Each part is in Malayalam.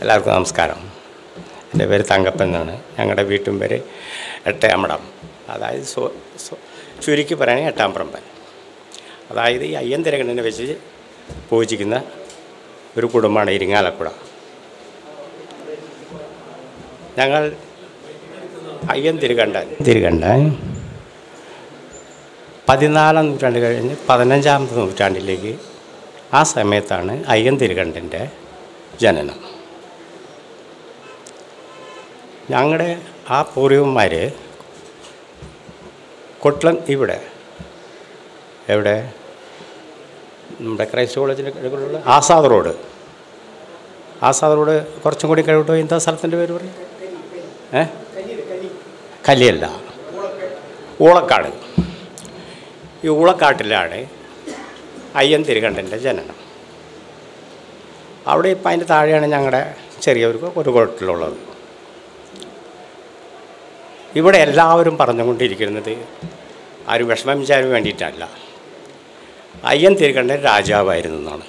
എല്ലാവർക്കും നമസ്കാരം എൻ്റെ പേര് തങ്കപ്പൻ എന്നാണ് ഞങ്ങളുടെ വീട്ടും പേര് എട്ടയാമടം അതായത് സോ സോ ചുരുക്കി പറയുകയാണെങ്കിൽ എട്ടാം പറമ്പൻ അതായത് ഈ അയ്യൻ തിരകണ്ണിനെ വെച്ച് പൂജിക്കുന്ന ഒരു കുടുംബമാണ് ഇരിങ്ങാലക്കുട ഞങ്ങൾ അയ്യൻ തിരുകണ്ടൻ തിരുകണ്ടൻ പതിനാലാം നൂറ്റാണ്ട് കഴിഞ്ഞ് പതിനഞ്ചാമത്തെ നൂറ്റാണ്ടിലേക്ക് ആ സമയത്താണ് അയ്യൻ തിരുകണ്ടൻ്റെ ജനനം ഞങ്ങളുടെ ആ പൂർവികന്മാർ കൊട്ട്ലൻ ഇവിടെ എവിടെ നമ്മുടെ ക്രൈസ്റ്റ് കോളേജിൻ്റെ അടുത്തുള്ള ആസാദ് റോഡ് ആസാദ് റോഡ് കുറച്ചും കൂടി കഴിവിട്ട് എന്താ സ്ഥലത്തിൻ്റെ പേര് പറയും ഏ കലിയല്ല ഊളക്കാട് ഈ ഊളക്കാട്ടിലാണ് അയ്യൻ തിരുകണ്ടൻ്റെ ജനനം അവിടെ ഇപ്പം അതിൻ്റെ താഴെയാണ് ഞങ്ങളുടെ ചെറിയൊരു ഒരു കുളത്തിലുള്ളത് ഇവിടെ എല്ലാവരും പറഞ്ഞുകൊണ്ടിരിക്കുന്നത് ആരും വിഷമം വിചാരം വേണ്ടിയിട്ടല്ല അയ്യൻ തിരുകണ്ടൻ രാജാവായിരുന്നു എന്നാണ്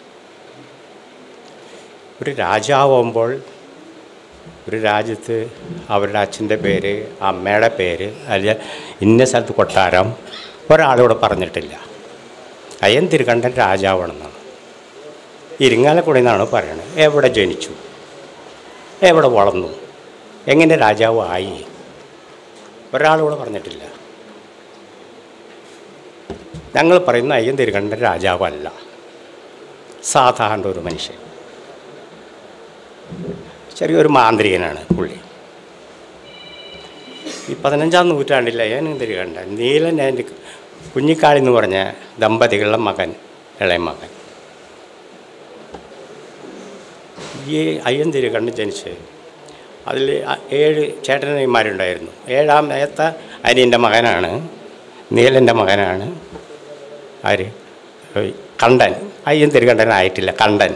ഒരു രാജാവുമ്പോൾ ഒരു രാജ്യത്ത് അവരുടെ അച്ഛൻ്റെ പേര് അമ്മയുടെ പേര് അല്ലെങ്കിൽ ഇന്ന സ്ഥലത്ത് കൊട്ടാരം ഒരാളിവിടെ പറഞ്ഞിട്ടില്ല അയ്യൻ തിരുകണ്ടൻ രാജാവാണെന്നാണ് ഇരിങ്ങാലക്കുടി എന്നാണ് പറയുന്നത് എവിടെ ജനിച്ചു എവിടെ വളർന്നു എങ്ങനെ രാജാവ് ആയി ഒരാളിവിടെ പറഞ്ഞിട്ടില്ല ഞങ്ങൾ പറയുന്ന അയ്യൻ തിരുകണ്ടൻ രാജാവല്ല സാധാരണ ഒരു മനുഷ്യൻ ചെറിയൊരു മാന്ത്രികനാണ് പുള്ളി ഈ പതിനഞ്ചാം നൂറ്റാണ്ടിൽ അയ്യൻ തിരുകണ്ടൻ നീലൻ ആൻഡ് കുഞ്ഞിക്കാളി എന്ന് പറഞ്ഞ ദമ്പതികളുടെ മകൻ ഇളയ മകൻ ഈ അയ്യൻ തിരുകണ്ടൻ ജനിച്ച് അതിൽ ഏഴ് ചേട്ടനന്മാരുണ്ടായിരുന്നു ഏഴാമത്തെ അനിയൻ്റെ മകനാണ് നീലൻ്റെ മകനാണ് ആര് ഈ കണ്ടൻ അയ്യൻ തിരുകണ്ടനായിട്ടില്ല കണ്ടൻ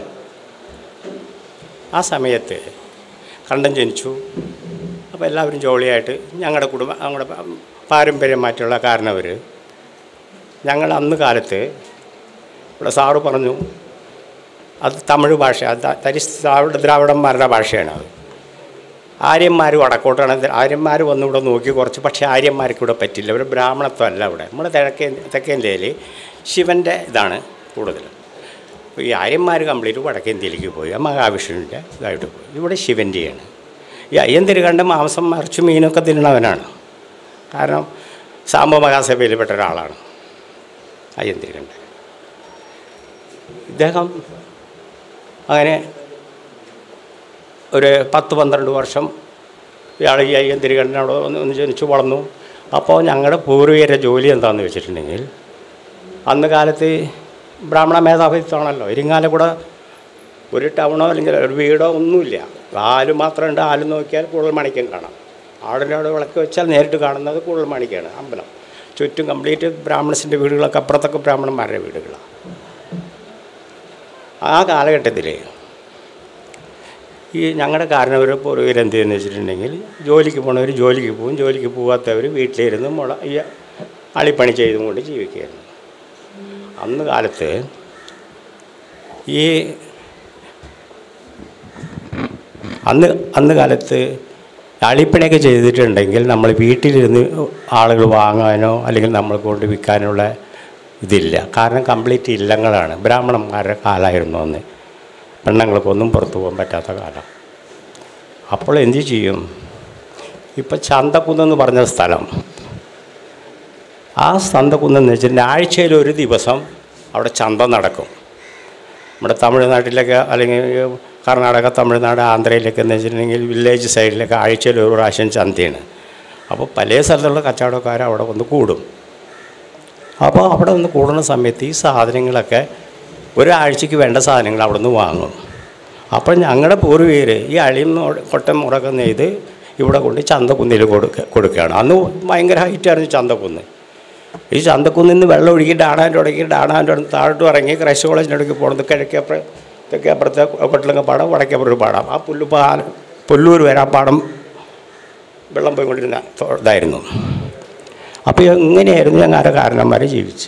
ആ സമയത്ത് കണ്ടൻ ജനിച്ചു അപ്പോൾ എല്ലാവരും ജോളിയായിട്ട് ഞങ്ങളുടെ കുടുംബം ഞങ്ങളുടെ പാരമ്പര്യമായിട്ടുള്ള കാരണവർ ഞങ്ങൾ അന്ന് കാലത്ത് ഇവിടെ സാറ് പറഞ്ഞു അത് തമിഴ് ഭാഷ അത് തരി ദ്രാവിഡ ദ്രാവിഡന്മാരുടെ ഭാഷയാണ് അത് ആര്യന്മാർ വടക്കോട്ടാണ് ആര്യന്മാർ വന്ന് ഇവിടെ നോക്കി കുറച്ച് പക്ഷേ ആര്യന്മാർക്ക് ഇവിടെ പറ്റില്ല ഒരു ബ്രാഹ്മണത്വം അല്ല ഇവിടെ നമ്മുടെ തെക്കേ തെക്കേന്ത്യയിൽ ശിവൻ്റെ ഇതാണ് കൂടുതൽ അപ്പോൾ ഈ ആര്യന്മാർ കംപ്ലീറ്റ് വടക്കേന്ത്യയിലേക്ക് പോയി ആ മഹാവിഷ്ണുവിൻ്റെ ഇതായിട്ട് പോയി ഇവിടെ ശിവൻ്റെയാണ് ഈ അയ്യൻ തിരുകണ്ട മാംസം മറിച്ച് മീനൊക്കെ തിന്നണവനാണ് കാരണം സാമ്പ മഹാസഭയിൽപ്പെട്ട ഒരാളാണ് അയ്യൻ തിരുകണ്ട ഇദ്ദേഹം അങ്ങനെ ഒരു പത്ത് പന്ത്രണ്ട് വർഷം ഇയാൾ ഈ അയ്യൻ തിരുകണ്ടനോട് ഒന്ന് ഒന്ന് ജനിച്ചു വളർന്നു അപ്പോൾ ഞങ്ങളുടെ പൂർവികരുടെ ജോലി എന്താണെന്ന് വെച്ചിട്ടുണ്ടെങ്കിൽ അന്ന് കാലത്ത് ബ്രാഹ്മണ മേധാവിത്വമാണല്ലോ ഇരിങ്ങാലക്കുട ഒരു ടൗണോ അല്ലെങ്കിൽ ഒരു വീടോ ഒന്നുമില്ല ആല് മാത്രമുണ്ട് ആല് നോക്കിയാൽ കൂടുതൽ മണിക്കം കാണാം ആടിൻ്റെ അവിടെ വിളക്ക് വെച്ചാൽ നേരിട്ട് കാണുന്നത് കൂടുതൽ മണിക്കാണ് അമ്പലം ചുറ്റും കംപ്ലീറ്റ് ബ്രാഹ്മണസിൻ്റെ വീടുകളൊക്കെ അപ്പുറത്തൊക്കെ ബ്രാഹ്മണന്മാരുടെ വീടുകളാണ് ആ കാലഘട്ടത്തിൽ ഈ ഞങ്ങളുടെ കാരണവർ പൂർവ്വർ എന്ത് ചെയ്യുന്നു വെച്ചിട്ടുണ്ടെങ്കിൽ ജോലിക്ക് പോണവർ ജോലിക്ക് പോകും ജോലിക്ക് പോകാത്തവർ വീട്ടിലിരുന്ന് മുള ഈ അളിപ്പണി ചെയ്തും കൊണ്ട് ജീവിക്കുകയായിരുന്നു അന്ന് കാലത്ത് ഈ അന്ന് അന്ന് കാലത്ത് അളിപ്പണിയൊക്കെ ചെയ്തിട്ടുണ്ടെങ്കിൽ നമ്മൾ വീട്ടിലിരുന്ന് ആളുകൾ വാങ്ങാനോ അല്ലെങ്കിൽ നമ്മൾ കൊണ്ട് വിൽക്കാനുള്ള ഇതില്ല കാരണം കംപ്ലീറ്റ് ഇല്ലങ്ങളാണ് ബ്രാഹ്മണന്മാരുടെ കാലമായിരുന്നു അന്ന് പെണ്ണുങ്ങൾക്കൊന്നും പുറത്തു പോകാൻ പറ്റാത്ത കാലം അപ്പോൾ എന്ത് ചെയ്യും ഇപ്പം ചന്തക്കുന്നെന്ന് പറഞ്ഞ സ്ഥലം ആ ചന്തക്കുന്നെന്ന് വെച്ചിട്ടുണ്ടെങ്കിൽ ആഴ്ചയിൽ ഒരു ദിവസം അവിടെ ചന്ത നടക്കും നമ്മുടെ തമിഴ്നാട്ടിലൊക്കെ അല്ലെങ്കിൽ കർണാടക തമിഴ്നാട് ആന്ധ്രയിലൊക്കെ എന്ന് വെച്ചിട്ടുണ്ടെങ്കിൽ വില്ലേജ് സൈഡിലൊക്കെ ആഴ്ചയിൽ ഒരു പ്രാവശ്യം ചന്തയാണ് അപ്പോൾ പല സ്ഥലത്തുള്ള കച്ചവടക്കാർ അവിടെ വന്ന് കൂടും അപ്പോൾ അവിടെ ഒന്ന് കൂടുന്ന സമയത്ത് ഈ സാധനങ്ങളൊക്കെ ഒരാഴ്ചയ്ക്ക് വേണ്ട സാധനങ്ങൾ അവിടെ നിന്ന് വാങ്ങും അപ്പോൾ ഞങ്ങളുടെ പൂർവീകർ ഈ അളിയും കൊട്ടം മുറൊക്കെ നെയ്ത് ഇവിടെ കൊണ്ട് ചന്തക്കുന്നിൽ കൊടുക്ക കൊടുക്കുകയാണ് അന്ന് ഭയങ്കര ഹൈറ്റായിരുന്നു ചന്തക്കുന്ന് ഈ ചന്തക്കുന്നിൽ നിന്ന് വെള്ളം ഒഴുകി ഡാണാൻ്റെ ഇടയ്ക്ക് ഡാണാൻ്റെ അടുത്ത് താഴോട്ട് ഇറങ്ങി ക്രൈസ്റ്റ് കോളേജിൻ്റെ ഇടയ്ക്ക് പോകുന്നത് കിഴക്കേപ്പുറം തെക്കേപ്പുറത്തെ കൊട്ടിലങ്ങ പാടം വടക്കേപ്പുറം പാടം ആ പുല്ലുപാല പുല്ലൂർ വരെ ആ പാടം വെള്ളം പോയിക്കൊണ്ടിരുന്ന ഇതായിരുന്നു അപ്പോൾ ഇങ്ങനെയായിരുന്നു ഞങ്ങളുടെ കാരണന്മാർ ജീവിച്ച്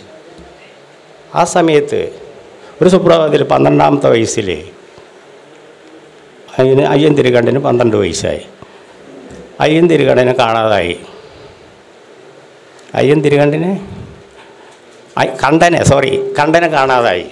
ആ സമയത്ത് ഒരു സുപ്രഭാതത്തിൽ പന്ത്രണ്ടാമത്തെ വയസ്സിൽ അതിന് അയ്യൻ തിരുകണ്ഠന് പന്ത്രണ്ട് വയസ്സായി അയ്യൻ തിരുകണ്ഠനെ കാണാതായി അയ്യൻ തിരുകണ്ഠന് അയ്- കണ്ടനെ സോറി കണ്ടനെ കാണാതായി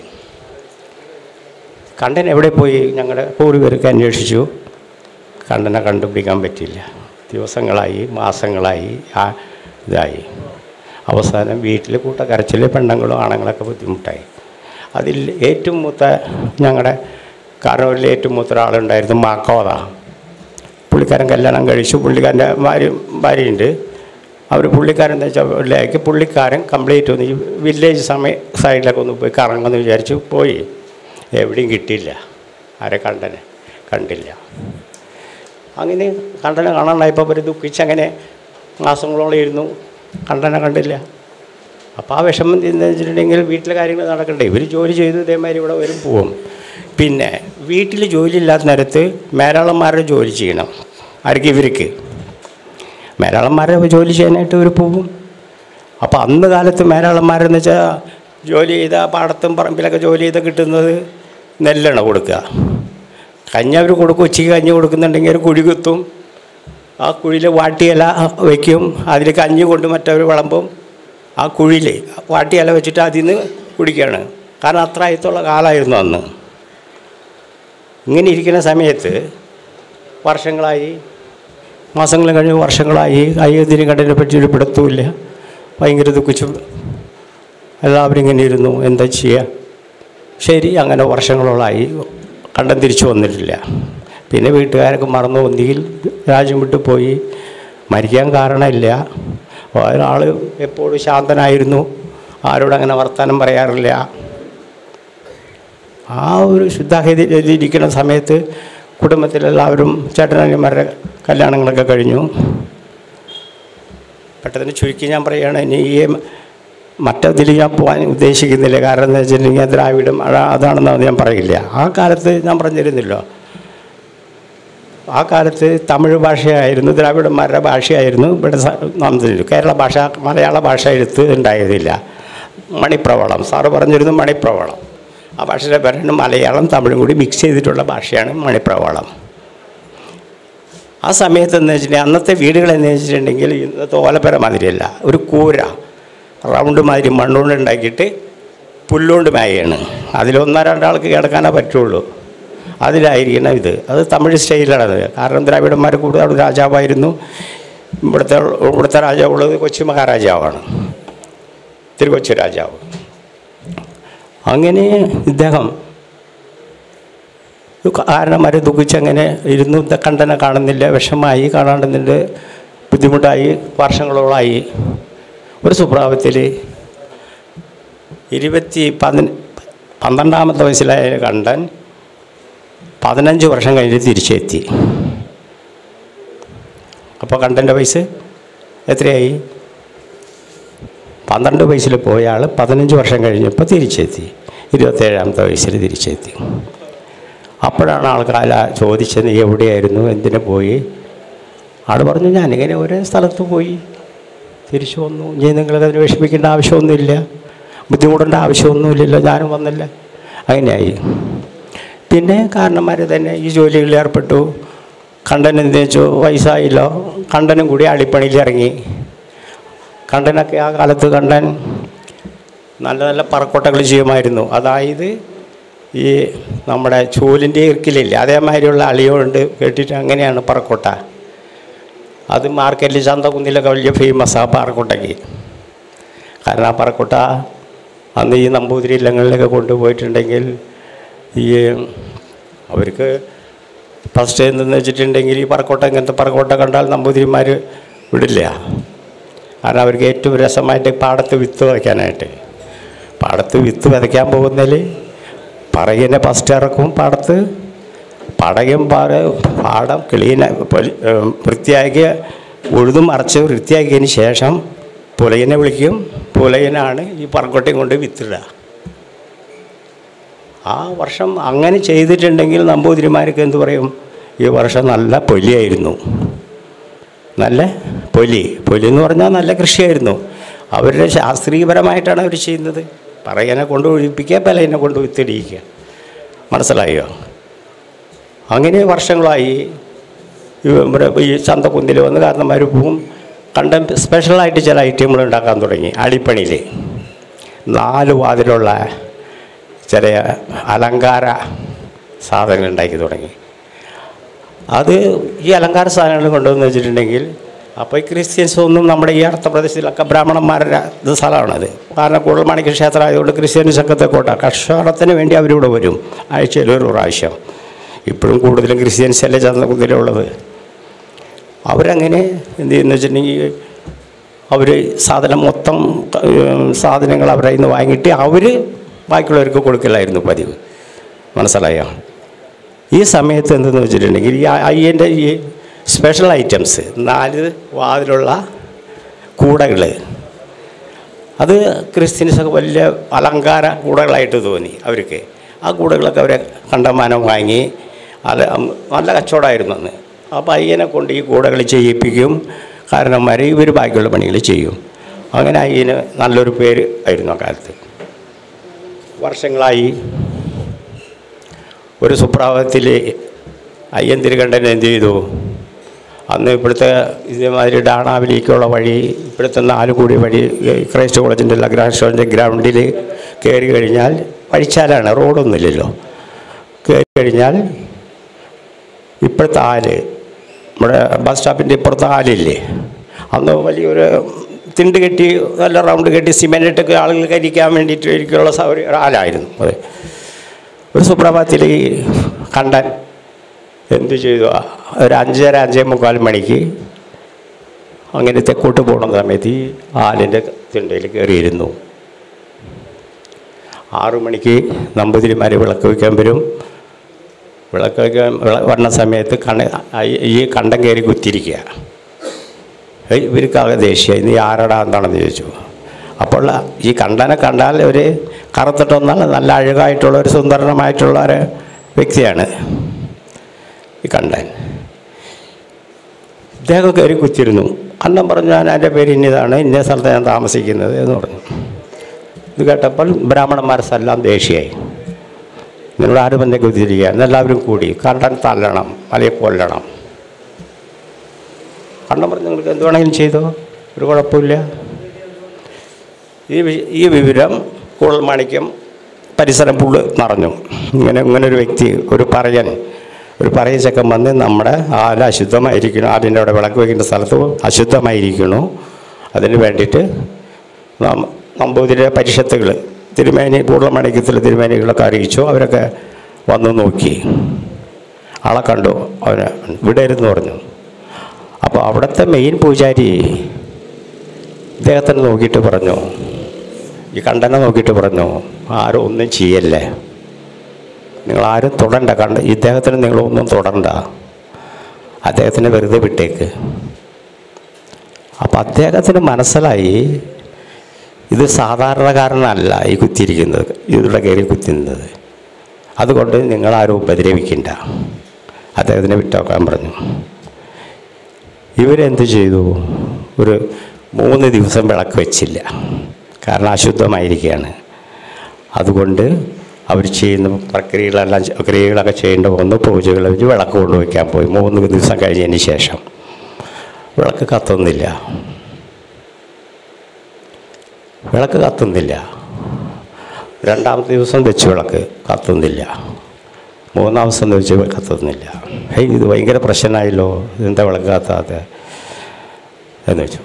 കണ്ടൻ എവിടെ പോയി ഞങ്ങളുടെ പൂർവികർക്ക് അന്വേഷിച്ചു കണ്ടനെ കണ്ടുപിടിക്കാൻ പറ്റില്ല ദിവസങ്ങളായി മാസങ്ങളായി ആ ഇതായി അവസാനം വീട്ടിൽ കൂട്ടക്കരച്ചിൽ പെണ്ണുങ്ങളും ആണുങ്ങളൊക്കെ ബുദ്ധിമുട്ടായി അതിൽ ഏറ്റവും മൂത്ത ഞങ്ങളുടെ കാരണവരിൽ ഏറ്റവും മൂത്ത ഒരാളുണ്ടായിരുന്നു മാക്കോത പുള്ളിക്കാരൻ കല്യാണം കഴിച്ചു പുള്ളിക്കാരൻ്റെ ഭാര്യ ഭാര്യയുണ്ട് അവർ പുള്ളിക്കാരൻ എന്താ വെച്ചാൽ വീട്ടിലേക്ക് പുള്ളിക്കാരൻ കംപ്ലീറ്റ് ഒന്ന് ഈ വില്ലേജ് സമയ സൈഡിലൊക്കെ ഒന്ന് പോയി കറങ്ങുമെന്ന് വിചാരിച്ചു പോയി എവിടെയും കിട്ടിയില്ല ആരെ കണ്ടനെ കണ്ടില്ല അങ്ങനെ കണ്ടനെ കാണാനായപ്പോൾ അവർ ദുഃഖിച്ചങ്ങനെ മാസങ്ങളോളം ഇരുന്നു കണ്ടനെ കണ്ടില്ല അപ്പോൾ ആ വിഷമം എന്ന് വെച്ചിട്ടുണ്ടെങ്കിൽ വീട്ടിലെ കാര്യങ്ങൾ നടക്കണ്ടേ ഇവർ ജോലി ചെയ്തു ഇതേമാതിരി ഇവിടെ വരും പോവും പിന്നെ വീട്ടിൽ ജോലി ഇല്ലാത്ത നേരത്ത് മേലാളന്മാരുടെ ജോലി ചെയ്യണം ആർക്ക് ഇവർക്ക് മേലാളന്മാരുടെ ജോലി ചെയ്യാനായിട്ട് ഇവർ പോവും അപ്പോൾ അന്ന് കാലത്ത് മേലാളന്മാരെന്ന് വെച്ചാൽ ജോലി ചെയ്ത പാടത്തും പറമ്പിലൊക്കെ ജോലി ചെയ്ത് കിട്ടുന്നത് നെല്ലാണ് കൊടുക്കുക കഞ്ഞി അവർ കൊടുക്കും ഉച്ചയ്ക്ക് കഞ്ഞി കൊടുക്കുന്നുണ്ടെങ്കിൽ ഒരു കുഴി കുത്തും ആ കുഴിയിൽ വാട്ടിയില വയ്ക്കും അതിൽ കഞ്ഞി കൊണ്ട് മറ്റവർ വിളമ്പും ആ കുഴിയിൽ വാട്ടിയില വെച്ചിട്ട് അതിൽ നിന്ന് കുടിക്കുകയാണ് കാരണം അത്ര ആയത്തുള്ള കാലമായിരുന്നു അന്ന് ഇങ്ങനെ ഇരിക്കുന്ന സമയത്ത് വർഷങ്ങളായി മാസങ്ങൾ കഴിഞ്ഞ് വർഷങ്ങളായി അയ്യതിന് കണ്ടതിനെ പറ്റി ഒരു പിടുത്തമില്ല ഭയങ്കര ദുഃഖിച്ചു എല്ലാവരും ഇങ്ങനെ ഇരുന്നു എന്താ ചെയ്യുക ശരി അങ്ങനെ വർഷങ്ങളോളായി കണ്ടം തിരിച്ചു വന്നിട്ടില്ല പിന്നെ വീട്ടുകാരൊക്കെ മറന്നു ഒന്നുകിൽ രാജ്യം വിട്ടു പോയി മരിക്കാൻ കാരണമില്ല ഒരാൾ എപ്പോഴും ശാന്തനായിരുന്നു ആരോടും അങ്ങനെ വർത്തമാനം പറയാറില്ല ആ ഒരു ശുദ്ധാഹരിക്കുന്ന സമയത്ത് കുടുംബത്തിലെല്ലാവരും ചേട്ടനന്മാരുടെ കല്യാണങ്ങളൊക്കെ കഴിഞ്ഞു പെട്ടെന്ന് ചുരുക്കി ഞാൻ പറയുകയാണ് ഇനി ഈ മറ്റതിൽ ഞാൻ പോകാൻ ഉദ്ദേശിക്കുന്നില്ല കാരണം എന്താ വെച്ചിട്ടുണ്ടെങ്കിൽ ദ്രാവിഡം അതാ- അതാണെന്ന് ഞാൻ പറയില്ല ആ കാലത്ത് ഞാൻ പറഞ്ഞിരുന്നല്ലോ ആ കാലത്ത് തമിഴ് ഭാഷയായിരുന്നു ദ്രാവിഡന്മാരുടെ ഭാഷയായിരുന്നു ഇവിടെ സ- നാം തരുന്നത്. കേരള ഭാഷ മലയാള ഭാഷ എഴുത്ത് ഉണ്ടായതില്ല മണിപ്രവളം സാറ് പറഞ്ഞിരുന്നു മണിപ്രവളം ആ ഭാഷയുടെ പേരാണ് മലയാളം തമിഴും കൂടി മിക്സ് ചെയ്തിട്ടുള്ള ഭാഷയാണ് മണിപ്രവളം ആ സമയത്ത് എന്ന് വെച്ചിട്ടുണ്ടെങ്കിൽ അന്നത്തെ വീടുകൾ എന്ന് വെച്ചിട്ടുണ്ടെങ്കിൽ ഇന്നത്തെ ഓലപ്പര മാതിരിയല്ല ഒരു കൂര റൗണ്ട് മാതിരി മണ്ണുകൊണ്ട് ഉണ്ടാക്കിയിട്ട് പുല്ലുകൊണ്ട് മേയാണ് അതിലൊന്നോ രണ്ടാൾക്ക് കിടക്കാനേ പറ്റുള്ളൂ അതിലായിരിക്കണം ഇത് അത് തമിഴ് സ്റ്റൈലിലാണത് കാരണം ദ്രാവിഡന്മാർ കൂടുതൽ അവിടെ രാജാവായിരുന്നു ഇവിടുത്തെ ഇവിടുത്തെ രാജാവുള്ളത് കൊച്ചി മഹാരാജാവാണ് തിരുകൊച്ചി രാജാവ് അങ്ങനെ ഇദ്ദേഹം കാരണന്മാരെ ദുഃഖിച്ചങ്ങനെ ഇരുന്നു ഇത് കണ്ടനെ കാണുന്നില്ല വിഷമായി കാണാണ്ടുന്നുണ്ട് ബുദ്ധിമുട്ടായി വർഷങ്ങളോളായി ഒരു സുപ്രാവത്തിൽ ഇരുപത്തി പതിന പന്ത്രണ്ടാമത്തെ വയസ്സിലായ കണ്ടൻ പതിനഞ്ച് വർഷം കഴിഞ്ഞ് തിരിച്ചെത്തി അപ്പോൾ കണ്ടൻ്റെ വയസ്സ് എത്രയായി പന്ത്രണ്ട് വയസ്സിൽ പോയ ആൾ പതിനഞ്ച് വർഷം കഴിഞ്ഞപ്പോൾ തിരിച്ചെത്തി ഇരുപത്തേഴാമത്തെ വയസ്സിൽ തിരിച്ചെത്തി അപ്പോഴാണ് ആൾക്കാർ ചോദിച്ചത് നീ എവിടെയായിരുന്നു എന്തിനു പോയി ആൾ പറഞ്ഞു ഞാനിങ്ങനെ ഒരേ സ്ഥലത്ത് പോയി തിരിച്ചു വന്നു ഇനി നിങ്ങൾക്ക് അതിന് വിഷമിക്കേണ്ട ആവശ്യമൊന്നുമില്ല ബുദ്ധിമുട്ടേണ്ട ആവശ്യമൊന്നുമില്ലല്ലോ ഞാനും വന്നില്ല അങ്ങനെയായി പിന്നെ കാരണന്മാർ തന്നെ ഈ ജോലികളിൽ ഏർപ്പെട്ടു കണ്ടൻ എന്ത് വെച്ചു വയസ്സായില്ലോ കണ്ടനും കൂടി അടിപ്പണിയിൽ ഇറങ്ങി കണ്ടനൊക്കെ ആ കാലത്ത് കണ്ടൻ നല്ല നല്ല പറക്കോട്ടകൾ ചെയ്യുമായിരുന്നു അതായത് ഈ നമ്മുടെ ചൂലിൻ്റെ ഇറുക്കിലില്ലേ അതേമാതിരിയുള്ള അളിയോണ്ട് കേട്ടിട്ട് അങ്ങനെയാണ് പറക്കോട്ട അത് മാർക്കറ്റിൽ ചന്തകുന്നിലൊക്കെ വലിയ ഫേമസ് ആ പറക്കോട്ടയ്ക്ക് കാരണം ആ പറക്കോട്ട അന്ന് ഈ നമ്പൂതിരി ഇല്ലങ്ങളിലൊക്കെ കൊണ്ടുപോയിട്ടുണ്ടെങ്കിൽ ഈ അവർക്ക് ഫസ്റ്റ് എന്തെന്ന് വെച്ചിട്ടുണ്ടെങ്കിൽ ഈ പറക്കോട്ട ഇങ്ങനത്തെ പറക്കോട്ട കണ്ടാൽ നമ്പൂതിരിമാർ വിടില്ല കാരണം അവർക്ക് ഏറ്റവും രസമായിട്ട് പാടത്ത് വിത്ത് വിതയ്ക്കാനായിട്ട് പാടത്ത് വിത്ത് വിതയ്ക്കാൻ പോകുന്നതിൽ പറകിനെ ഫസ്റ്റ് ഇറക്കും പാടത്ത് പടയും പാട പാടം ക്ലീന പൊലി- ഏം, വൃത്തിയാക്കി ഉഴുതും മറച്ച് വൃത്തിയാക്കിയതിന് ശേഷം പുലയനെ വിളിക്കും പുലയനാണ് ഈ പറക്കോട്ടയും കൊണ്ട് വിത്തിടുക ആ വർഷം അങ്ങനെ ചെയ്തിട്ടുണ്ടെങ്കിൽ നമ്പൂതിരിമാർക്ക് എന്ത് പറയും ഈ വർഷം നല്ല പൊലിയായിരുന്നു നല്ല പൊലി പൊലി എന്ന് പറഞ്ഞാൽ നല്ല കൃഷിയായിരുന്നു അവരുടെ ശാസ്ത്രീയപരമായിട്ടാണ് അവർ ചെയ്യുന്നത് പറയനെ കൊണ്ട് ഒഴിപ്പിക്കുക പലയനെ കൊണ്ട് വിത്തിടിയിക്കുക മനസ്സിലായോ അങ്ങനെ വർഷങ്ങളായി ഇവിടെ ഈ ചന്തക്കുന്നിൽ വന്ന് കാരണന്മാർ പോവും കണ്ട സ്പെഷ്യലായിട്ട് ചില ഐറ്റങ്ങൾ ഉണ്ടാക്കാൻ തുടങ്ങി അടിപ്പണിയിൽ നാല് വാതിലുള്ള ചില അലങ്കാര സാധനങ്ങൾ ഉണ്ടാക്കി തുടങ്ങി അത് ഈ അലങ്കാര സാധനങ്ങൾ കൊണ്ടുവന്ന് വെച്ചിട്ടുണ്ടെങ്കിൽ അപ്പോൾ ഈ ക്രിസ്ത്യൻസ് ഒന്നും നമ്മുടെ ഈ അടുത്ത പ്രദേശത്തിലൊക്കെ ബ്രാഹ്മണന്മാരുടെ ഇത് സ്ഥലമാണത് കാരണം കുഴൽമാണിക്യ ക്ഷേത്രം ആയതുകൊണ്ട് ക്രിസ്ത്യാനി സംഘത്തെ കോട്ട കച്ചവടത്തിന് വേണ്ടി അവരിവിടെ വരും ആഴ്ചയിൽ ഒരു പ്രാവശ്യം ഇപ്പോഴും കൂടുതലും ക്രിസ്ത്യൻസ് അല്ലേ ചന്തകുന്തിലുള്ളത് അവരങ്ങനെ എന്ത് ചെയ്യുന്നു വെച്ചിട്ടുണ്ടെങ്കിൽ അവർ സാധനം മൊത്തം ഏഹ്, സാധനങ്ങൾ അവരുടെ കയ്യിൽ നിന്ന് വാങ്ങിയിട്ട് അവർ ബാക്കിയുള്ളവർക്ക് കൊടുക്കലായിരുന്നു പതിവ് മനസ്സിലായോ ഈ സമയത്ത് എന്തെന്ന് വെച്ചിട്ടുണ്ടെങ്കിൽ ഈ അയ്യൻ്റെ ഈ സ്പെഷ്യൽ ഐറ്റംസ് നാല് വാതിലുള്ള കൂടകൾ അത് ക്രിസ്ത്യൻസൊക്കെ വലിയ അലങ്കാര കൂടകളായിട്ട് തോന്നി അവർക്ക് ആ കൂടകളൊക്കെ അവരെ കണ്ടമാനം വാങ്ങി അത് നല്ല കച്ചവടമായിരുന്നു അന്ന് അപ്പോൾ അയ്യനെ കൊണ്ട് ഈ കൂടകൾ ചെയ്യിപ്പിക്കും കാരണന്മാർ ഇവർ ബാക്കിയുള്ള പണികൾ ചെയ്യും അങ്ങനെ അയ്യന് നല്ലൊരു പേര് ആയിരുന്നു ആ കാലത്ത് വർഷങ്ങളായി ഒരു സുപ്രഭാതത്തിൽ അയ്യൻ തിരുകണ്ഠൻ എന്ത് ചെയ്തു അന്ന് ഇപ്പോഴത്തെ ഇതേമാതിരി ഡാണാവിലേക്കുള്ള വഴി ഇപ്പോഴത്തെ നാലുകൂടി വഴി ഈ ക്രൈസ്റ്റ് കോളേജിൻ്റെ ലഗ്രാൻഡ് ഗ്രൗണ്ടിൽ കയറി കഴിഞ്ഞാൽ വഴിച്ചാലാണ് റോഡൊന്നുമില്ലല്ലോ കയറി കഴിഞ്ഞാൽ ഇപ്പോഴത്തെ ആല് നമ്മുടെ ബസ് സ്റ്റോപ്പിൻ്റെ ഇപ്പുറത്തെ ആലില്ലേ അന്ന് വലിയൊരു തിണ്ട് കെട്ടി നല്ല റൗണ്ട് കെട്ടി സിമെൻ്റ് ഇട്ടൊക്കെ ആളുകൾക്ക് ഇരിക്കാൻ വേണ്ടിയിട്ട് ഇരിക്കാനുള്ള സൗകര്യം ഒരു ആലായിരുന്നു അതെ ഒരു സുപ്രഭാതത്തിൽ ഈ കണ്ടൻ എന്തു ചെയ്തു ഒരു അഞ്ചര അഞ്ചേ മുക്കാൽ മണിക്ക് അങ്ങനെ തെക്കോട്ട് പോകുന്ന സമയത്ത് ഈ ആലിൻ്റെ തിണ്ടയിൽ കയറിയിരുന്നു ആറു മണിക്ക് നമ്പൂതിരിമാർ വിളക്ക് വയ്ക്കാൻ വരും വിളക്ക് വയ്ക്കാൻ വിള- വരണ സമയത്ത് കണ്ണ ഈ കണ്ടം കയറി കുത്തിരിക്കുക ഏയ് ഇവർക്കാകെ ദേഷ്യം ഇനി ആരടാ എന്താണെന്ന് ചോദിച്ചു അപ്പോൾ ഈ കണ്ടനെ കണ്ടാൽ ഒരു കറുത്തിട്ടൊന്നാൽ നല്ല അഴകായിട്ടുള്ള ഒരു സുന്ദരമായിട്ടുള്ള ഒരു വ്യക്തിയാണ് ഈ കണ്ടൻ ഇദ്ദേഹം കയറി കുത്തിരുന്നു അന്നം പറഞ്ഞു ഞാൻ എൻ്റെ പേര് ഇന്നതാണ് ഇന്ന സ്ഥലത്ത് ഞാൻ താമസിക്കുന്നത് എന്ന് പറഞ്ഞു ഇത് കേട്ടപ്പോൾ ബ്രാഹ്മണന്മാരെല്ലാം ദേഷ്യമായി നിന്നോട് ആരും എന്നെ കുത്തിരിക്കുക എന്നെല്ലാവരും കൂടി കണ്ടൻ തല്ലണം അല്ലെങ്കിൽ കൊല്ലണം കണ്ണം പറഞ്ഞ് നിങ്ങൾക്ക് എന്ത് വേണമെങ്കിലും ചെയ്തോ ഒരു കുഴപ്പമില്ല ഈ വി- ഈ വിവരം കൂടുതൽ മാണിക്യം പരിസരം പുള്ള് നിറഞ്ഞു ഇങ്ങനെ ഇങ്ങനെ ഒരു വ്യക്തി ഒരു പറയൻ ഒരു പറയ ചെക്കൻ വന്ന് നമ്മുടെ ആല അശുദ്ധമായിരിക്കണം ആലിൻ്റെ അവിടെ വിളക്ക് വയ്ക്കേണ്ട സ്ഥലത്ത് അശുദ്ധമായിരിക്കണു അതിന് വേണ്ടിയിട്ട് നാം- നമ്പൂതിരി പരിഷത്തുകൾ തിരുമേനി പൂർണ്ണമണിക്കത്തിലെ തിരുമേനികളൊക്കെ അറിയിച്ചു അവരൊക്കെ വന്നു നോക്കി ആളെ കണ്ടു അവന് വിടരുന്ന് പറഞ്ഞു അപ്പോൾ അവിടുത്തെ മെയിൻ പൂജാരി ഇദ്ദേഹത്തിനെ നോക്കിയിട്ട് പറഞ്ഞു ഈ കണ്ടനെ നോക്കിയിട്ട് പറഞ്ഞു ആരും ഒന്നും ചെയ്യല്ലേ നിങ്ങളാരും തൊടണ്ട കണ്ട ഇദ്ദേഹത്തിന് നിങ്ങളൊന്നും തൊടണ്ട അദ്ദേഹത്തിനെ വെറുതെ വിട്ടേക്ക് അപ്പം അദ്ദേഹത്തിന് മനസ്സിലായി ഇത് സാധാരണക്കാരനല്ല ഈ കുത്തിയിരിക്കുന്നത് ഇതിവിടെ കയറി കുത്തുന്നത് അതുകൊണ്ട് നിങ്ങളാരും ഉപദ്രവിക്കണ്ട അദ്ദേഹത്തിനെ വിട്ടോക്കാൻ പറഞ്ഞു ഇവരെന്ത് ചെയ്തു ഒരു മൂന്ന് ദിവസം വിളക്ക് വെച്ചില്ല കാരണം അശുദ്ധമായിരിക്കുകയാണ് അതുകൊണ്ട് അവർ ചെയ്യുന്ന പ്രക്രിയകളെല്ലാം ചെ- ക്രിയകളൊക്കെ ചെയ്യേണ്ട വന്നു പൂജകൾ വെച്ച് വിളക്ക് കൊണ്ടുവയ്ക്കാൻ പോയി മൂന്ന് ദിവസം കഴിഞ്ഞതിന് ശേഷം വിളക്ക് കത്തുന്നില്ല വിളക്ക് കത്തുന്നില്ല രണ്ടാമത്തെ ദിവസം വെച്ച് വിളക്ക് കത്തുന്നില്ല മൂന്നാം ദിവസം വെച്ച് കത്തുന്നില്ല ഹേയ് ഇത് ഭയങ്കര പ്രശ്നമായല്ലോ ഇതെന്താ വിളക്ക് കത്താത്ത എന്ന് വെച്ചു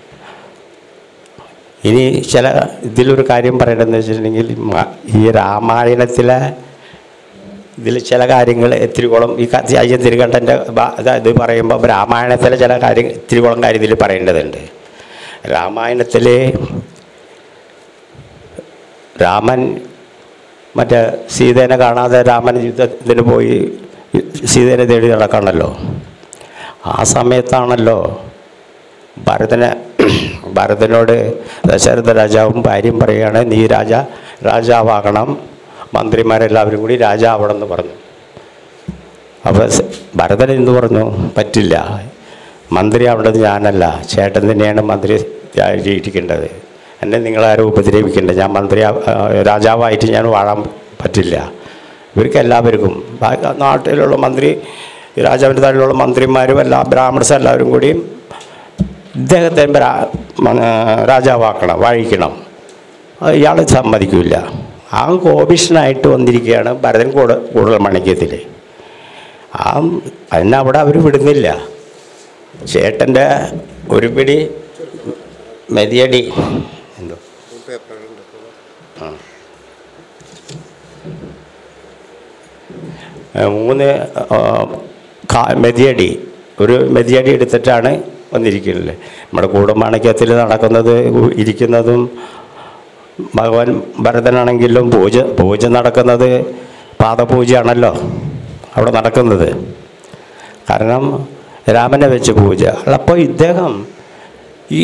ഇനി ചില ഇതിലൊരു കാര്യം പറയണമെന്ന് വെച്ചിട്ടുണ്ടെങ്കിൽ മ- ഈ രാമായണത്തിലെ ഇതിൽ ചില കാര്യങ്ങൾ ഇത്തിരികുളം ഈ ക- അയ്യൻ തിരുകണ്ഠൻ്റെ ഇത് പറയുമ്പോൾ രാമായണത്തിലെ ചില കാര്യം ഇത്തിരികുളം കാര്യം ഇതിൽ പറയേണ്ടതുണ്ട് രാമായണത്തിൽ രാമൻ മറ്റേ സീതേനെ കാണാതെ രാമൻ യുദ്ധത്തിന് പോയി സീതേനെ തേടി നടക്കണമല്ലോ ആ സമയത്താണല്ലോ ഭരതന് ഭരതനോട് ദശരഥ രാജാവും ഭാര്യയും പറയുകയാണ് നീ രാജ രാജാവാകണം മന്ത്രിമാരെല്ലാവരും കൂടി രാജാവണം എന്ന് പറഞ്ഞു അപ്പോൾ സ- ഭരതൻ എന്ത് പറഞ്ഞു പറ്റില്ല മന്ത്രി ആവേണ്ടത് ഞാനല്ല ചേട്ടൻ തന്നെയാണ് മന്ത്രി ഇരിക്കേണ്ടത് എന്നെ നിങ്ങളാരും ഉപദ്രവിക്കേണ്ട ഞാൻ മന്ത്രി രാജാവായിട്ട് ഞാൻ വാഴാൻ പറ്റില്ല ഇവർക്ക് എല്ലാവർക്കും ബാ- നാട്ടിലുള്ള മന്ത്രി ഈ രാജാവിൻ്റെ താഴെയുള്ള മന്ത്രിമാരും എല്ലാ ബ്രാഹ്മണസ് എല്ലാവരും കൂടിയും ഇദ്ദേഹത്തെ ബ്രാ മ- രാജാവാക്കണം വാഴിക്കണം അത് ഇയാൾ സമ്മതിക്കില്ല ആ കോപിഷ്ണായിട്ട് വന്നിരിക്കുകയാണ് ഭരതൻ കൂട കൂടുതൽ മണിക്യത്തിൽ ആ അതിനെ അവിടെ അവർ വിടുന്നില്ല ചേട്ടൻ്റെ ഒരു പിടി മെതിയടി എന്തോ ആ, മൂന്ന് ആ, കാ- മെതിയടി ഒരു മെതിയടി എടുത്തിട്ടാണ് വന്നിരിക്കുന്നത് നമ്മുടെ കൂടുമാണിക്യത്തിൽ നടക്കുന്നത് ഉ- ഇരിക്കുന്നതും ഭഗവാൻ ഭരതനാണെങ്കിലും പൂജ പൂജ നടക്കുന്നത് പാദപൂജയാണല്ലോ അവിടെ നടക്കുന്നത് കാരണം രാമനെ വെച്ച് പൂജ അപ്പോൾ ഇദ്ദേഹം ഈ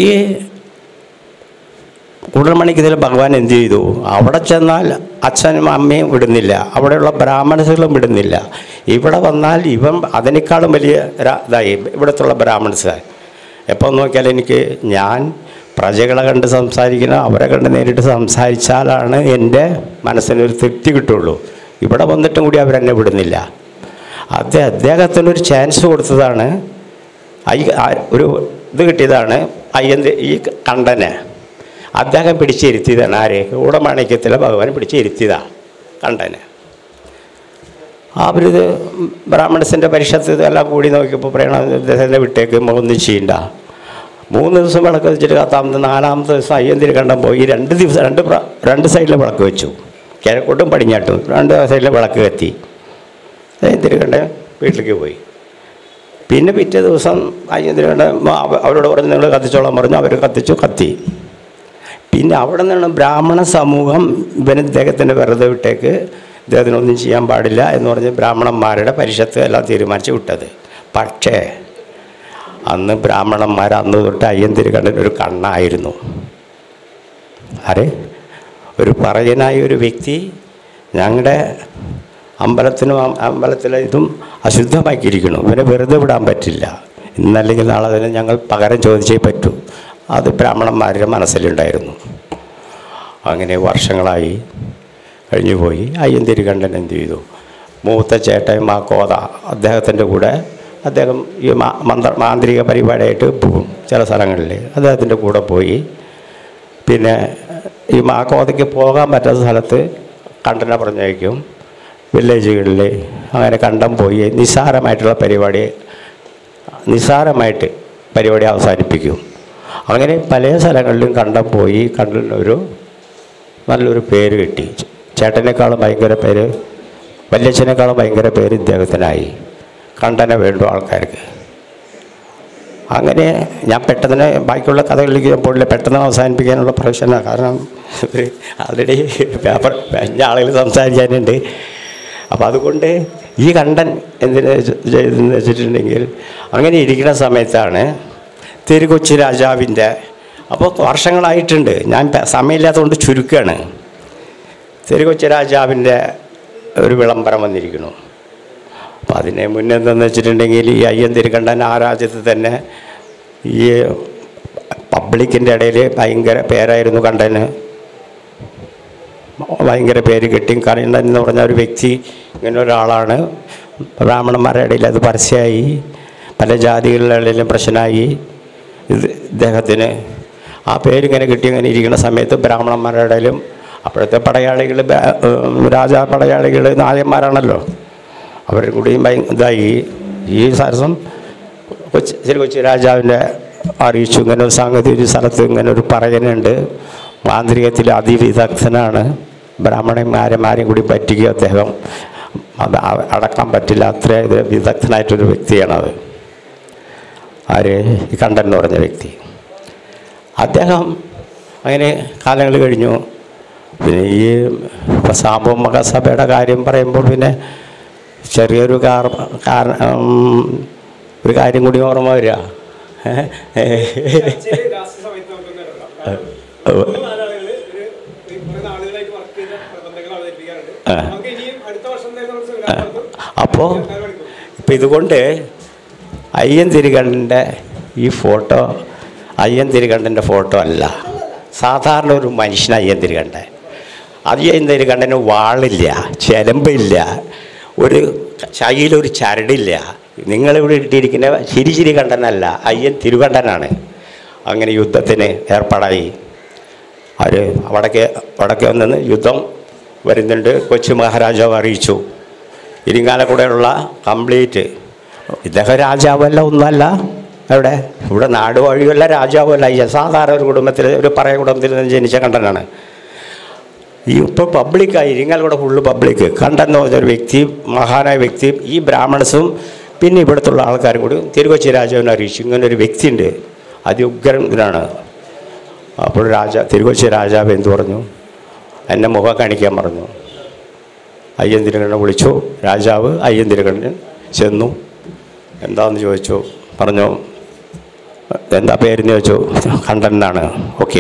കുടൽമണിക്കതിൽ ഭഗവാൻ എന്ത് ചെയ്തു അവിടെ ചെന്നാൽ അച്ഛനും അമ്മയും വിടുന്നില്ല അവിടെയുള്ള ബ്രാഹ്മണസുകളും വിടുന്നില്ല ഇവിടെ വന്നാൽ ഇവൻ അതിനേക്കാളും വലിയ ര- ഇതായി ഇവിടുത്തുള്ള ബ്രാഹ്മണസ് എപ്പോൾ നോക്കിയാൽ എനിക്ക് ഞാൻ പ്രജകളെ കണ്ട് സംസാരിക്കണം അവരെ കണ്ട് നേരിട്ട് സംസാരിച്ചാലാണ് എൻ്റെ മനസ്സിനൊരു തൃപ്തി കിട്ടുള്ളൂ ഇവിടെ വന്നിട്ടും കൂടി അവരെന്നെ വിടുന്നില്ല അത് അദ്ദേഹത്തിനൊരു ചാൻസ് കൊടുത്തതാണ് ഐ ആ- ഒരു ഇത് കിട്ടിയതാണ് അയ്യന്ത് ഈ കണ്ടനെ അദ്ദേഹം പിടിച്ചിരുത്തിയതാണ് ആര് ഊടമാണിക്യത്തിലെ ഭഗവാൻ പിടിച്ചിരുത്തിയതാണ് കണ്ടനെ അവരിത് ബ്രാഹ്മണസിൻ്റെ പരിഷത്ത് ഇതെല്ലാം കൂടി നോക്കിയപ്പോൾ പറയണം അദ്ദേഹത്തിൻ്റെ വിട്ടേക്ക് ഒന്നും ചെയ്യണ്ട മൂന്ന് ദിവസം വിളക്ക് വെച്ചിട്ട് പത്താമത്തെ നാലാമത്തെ ദിവസം അയ്യന്തിരി കണ്ടം പോയി രണ്ട് ദിവസം രണ്ട് പ്ര- രണ്ട് സൈഡിൽ വിളക്ക് വെച്ചു കിഴക്കോട്ടും പടിഞ്ഞാട്ടും രണ്ട് സൈഡിൽ വിളക്ക് കത്തി അയ്യന്തിരി കണ്ട വീട്ടിലേക്ക് പോയി പിന്നെ പിറ്റേ ദിവസം അയ്യന്തിരി കണ്ട അവരോട് പറഞ്ഞ് നിങ്ങൾ കത്തിച്ചോളാൻ പറഞ്ഞു അവർ കത്തിച്ചു കത്തി പിന്നെ അവിടെ നിന്നാണ് ബ്രാഹ്മണ സമൂഹം ഇവന് ഇദ്ദേഹത്തിൻ്റെ വെറുതെ വിട്ടേക്ക് ഇദ്ദേഹത്തിനൊന്നും ചെയ്യാൻ പാടില്ല എന്ന് പറഞ്ഞ് ബ്രാഹ്മണന്മാരുടെ പരിഷത്ത് എല്ലാം തീരുമാനിച്ച് വിട്ടത് പക്ഷേ അന്ന് ബ്രാഹ്മണന്മാർ അന്ന് തൊട്ട് അയ്യന്തിരി കണ്ടിട്ട് ഒരു കണ്ണായിരുന്നു ആരെ ഒരു പറയനായ ഒരു വ്യക്തി ഞങ്ങളുടെ അമ്പലത്തിനും അം- അമ്പലത്തിലെ ഇതും അശുദ്ധമാക്കിയിരിക്കണം ഇവനെ വെറുതെ വിടാൻ പറ്റില്ല ഇന്നല്ലെങ്കിൽ നാളെ തന്നെ ഞങ്ങൾ പകരം ചോദിച്ചേ പറ്റൂ അത് ബ്രാഹ്മണന്മാരുടെ മനസ്സിലുണ്ടായിരുന്നു അങ്ങനെ വർഷങ്ങളായി കഴിഞ്ഞുപോയി അയ്യന്തിരി കണ്ടൻ എന്ത് ചെയ്തു മൂത്ത ചേട്ടൻ മാക്കോത അദ്ദേഹത്തിൻ്റെ കൂടെ അദ്ദേഹം ഈ മാ- മന്ത്ര മാന്ത്രിക പരിപാടിയായിട്ട് പോകും ചില സ്ഥലങ്ങളിൽ അദ്ദേഹത്തിൻ്റെ കൂടെ പോയി പിന്നെ ഈ മാക്കോതയ്ക്ക് പോകാൻ പറ്റാത്ത സ്ഥലത്ത് കണ്ടനെ പറഞ്ഞയക്കും വില്ലേജുകളിൽ അങ്ങനെ കണ്ടം പോയി നിസ്സാരമായിട്ടുള്ള പരിപാടി നിസ്സാരമായിട്ട് പരിപാടി അവസാനിപ്പിക്കും അങ്ങനെ പല സ്ഥലങ്ങളിലും കണ്ടം പോയി കണ്ടിനൊരു നല്ലൊരു പേര് കിട്ടി ചേട്ടനേക്കാളും ഭയങ്കര പേര് വല്യച്ഛനേക്കാളും ഭയങ്കര പേര് ഇദ്ദേഹത്തിനായി കണ്ടനെ വേണ്ടു ആൾക്കാർക്ക് അങ്ങനെ ഞാൻ പെട്ടെന്ന് ബാക്കിയുള്ള കഥകളിലേക്ക് ഞാൻ പോയില്ല പെട്ടെന്ന് അവസാനിപ്പിക്കാനുള്ള പ്രൊഫഷനാണ് കാരണം ഒരു ആൾറെഡി പേപ്പർ അഞ്ച് ആളുകൾ സംസാരിക്കാനുണ്ട് അപ്പോൾ അതുകൊണ്ട് ഈ കണ്ടൻ എന്തിനു ചെയ്തെന്ന് വെച്ചിട്ടുണ്ടെങ്കിൽ അങ്ങനെ ഇരിക്കുന്ന സമയത്താണ് തിരുകൊച്ചി രാജാവിൻ്റെ അപ്പോൾ വർഷങ്ങളായിട്ടുണ്ട് ഞാൻ പ- സമയമില്ലാത്തതുകൊണ്ട് ചുരുക്കുകയാണ് തിരുകൊച്ചി രാജാവിൻ്റെ ഒരു വിളംബരം വന്നിരിക്കുന്നു അപ്പോൾ അതിനെ മുന്നേ എന്താണെന്ന് വെച്ചിട്ടുണ്ടെങ്കിൽ ഈ അയ്യൻ തിരുക്കണ്ടൻ ആ രാജ്യത്ത് തന്നെ ഈ പബ്ലിക്കിൻ്റെ ഇടയിൽ ഭയങ്കര പേരായിരുന്നു കണ്ടന് ഭയങ്കര പേര് കിട്ടി കണ്ടൻ എന്ന് പറഞ്ഞ ഒരു വ്യക്തി ഇങ്ങനെ ഒരാളാണ് ബ്രാഹ്മണന്മാരുടെ ഇടയിൽ അത് പരസ്യമായി പല ജാതികളുടെ ഇടയിലും പ്രശ്നമായി ഇത് ഇദ്ദേഹത്തിന് ആ പേരിങ്ങനെ കിട്ടി ഇങ്ങനെ ഇരിക്കുന്ന സമയത്ത് ബ്രാഹ്മണന്മാരുടെ ഇടയിലും അപ്പോഴത്തെ പടയാളികൾ രാജാ പടയാളികൾ നായന്മാരാണല്ലോ അവരും കൂടിയും ഭയ ഇതായി ഈ സരസം കൊച്ചി ശ്രീ കൊച്ചി രാജാവിൻ്റെ അറിയിച്ചു ഇങ്ങനെ ഒരു സംഗതി ഒരു സ്ഥലത്ത് ഇങ്ങനെ ഒരു പറയനുണ്ട് മാന്ത്രികത്തിൽ അതിവിദഗ്ധനാണ് ബ്രാഹ്മണന്മാരെമാരെയും കൂടി പറ്റിക്കുക അദ്ദേഹം അത് അ- അടക്കാൻ പറ്റില്ല അത്ര ഇത് വിദഗ്ധനായിട്ടൊരു വ്യക്തിയാണത് ആര് ഈ കണ്ടൻ എന്ന് പറഞ്ഞ വ്യക്തി അദ്ദേഹം അങ്ങനെ കാലങ്ങൾ കഴിഞ്ഞു പിന്നെ ഈ സാമ്പമക സഭയുടെ കാര്യം പറയുമ്പോൾ പിന്നെ ചെറിയൊരു കാർ കാരണം ഒരു കാര്യം കൂടി ഓർമ്മ വരിക ചർച്ചയില് ലാസ്റ്റ് സമയത്ത് നമുക്കൊന്ന് ഇടപെടാം. കാരണം മൂന്ന് നാലാളുകള് ഒരു ഒരു കുറെ നാളുകളായിട്ട് വർക്ക് ചെയ്ത പ്രബന്ധങ്ങൾ അവതരിപ്പിക്കാറുണ്ട് ആ. നമുക്ക് ഇനിയും അടുത്ത വർഷം തന്നെ നമ്മൾ സെമിനാർ നടത്തും. അപ്പോൾ ഇരുപത്തിനാല് മണിക്കൂർ. ഇപ്പം ഇതുകൊണ്ട് അയ്യൻ തിരുകണ്ഠൻ്റെ ഈ ഫോട്ടോ അയ്യൻ തിരുകണ്ഠൻ്റെ ഫോട്ടോ അല്ല സാധാരണ ഒരു മനുഷ്യൻ അയ്യൻ തിരുകണ്ഠൻ അയ്യന്തരി കണ്ടന് വാളില്ല ചെലമ്പില്ല ഒരു ശൈലൊരു ചരടില്ല നിങ്ങളിവിടെ ഇട്ടിരിക്കുന്ന ശിരിശിരി കണ്ടനല്ല അയ്യൻ തിരുകണ്ഠനാണ് അങ്ങനെ യുദ്ധത്തിന് ഏർപ്പാടായി അവർ വടക്കേ വടക്കേ നിന്ന് യുദ്ധം വരുന്നുണ്ട് കൊച്ചി മഹാരാജാവ് അറിയിച്ചു ഇരിങ്ങാലക്കുടയുള്ള കംപ്ലീറ്റ് ഇദ്ദേഹം രാജാവല്ല ഒന്നല്ല എവിടെ ഇവിടെ നാട് വഴിയല്ല രാജാവല്ല ഈ സാധാരണ ഒരു കുടുംബത്തിൽ ഒരു പറയ കുടുംബത്തിൽ നിന്ന് ജനിച്ച കണ്ടനാണ് ഈ ഇപ്പോൾ പബ്ലിക്കായി ഇരിങ്ങാലക്കുട ഫുള്ള് പബ്ലിക്ക് കണ്ടെന്ന് പറഞ്ഞൊരു വ്യക്തി മഹാനായ വ്യക്തി ഈ ബ്രാഹ്മണസും പിന്നെ ഇവിടുത്തുള്ള ആൾക്കാരും കൂടി തിരുകൊച്ചി രാജാവിനെ അറിയിച്ചു ഇങ്ങനെ ഒരു വ്യക്തിയുണ്ട് അതിഉഗ്രൻ ഇതിനാണ് അപ്പോൾ രാജ തിരുകൊച്ചി രാജാവ് എന്തു പറഞ്ഞു എന്നെ മുഖം കാണിക്കാൻ പറഞ്ഞു അയ്യൻ തിരുകണ്ണനെ വിളിച്ചു രാജാവ് അയ്യൻ തിരുകണ്ണൻ ചെന്നു എന്താണെന്ന് ചോദിച്ചു പറഞ്ഞു എന്താ പേരെന്ന് ചോദിച്ചു കണ്ടൻ എന്നാണ് ഓക്കെ